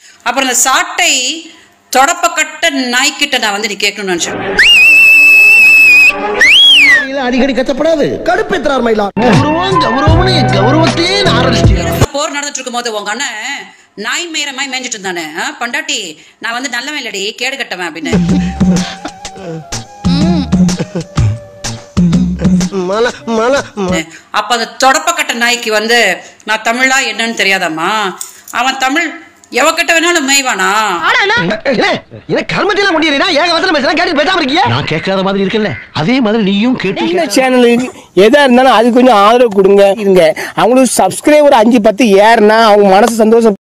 அப்புறம் இந்த சாட்டை தொடப்பக்கட்ட நாய்க்கிட்ட நான் வந்து நீ கேட்கணும்னு நினைச்சேன் அடிக்கடி கச்சப்படாது கடுப்பேத்துறார் மயிலா கௌரவம் கௌரவம்னு கௌரவத்தையே ஆரம்பிச்சிட்டீங்க போர் நடந்துட்டு இருக்கும்போது உங்க அண்ணன் நாய் மேயற மாதிரி மேய்ஞ்சிட்டு இருந்தானே ஆ, பொண்டாட்டி நான் வந்து நல்லவன் இல்லடி கேடு கட்டவன் அப்படின்னு மல மல அப்ப அந்த தொடப்பக்கட்ட நாய்க்கு வந்து நான் தமிழா என்னன்னு தெரியாதாம்மா அவன் தமிழ் எவக்கிட்ட வேணாலும் மேய்வானா என்ன கர்மத்தையெல்லாம் முடியலனா ஏக வசனம் பேசுறேன் கேட்டு பேசாம இருக்கியா நான் கேட்காத மாதிரி இருக்கல அதே மாதிரி நீயும் கேட்டு இந்த சேனலுக்கு எதா இருந்தாலும் அது கொஞ்சம் ஆதரவு கொடுங்க இருங்க அவங்களுக்கு சப்ஸ்கிரைபர் அஞ்சு பத்து ஏறுனா அவங்க மனசு சந்தோஷம்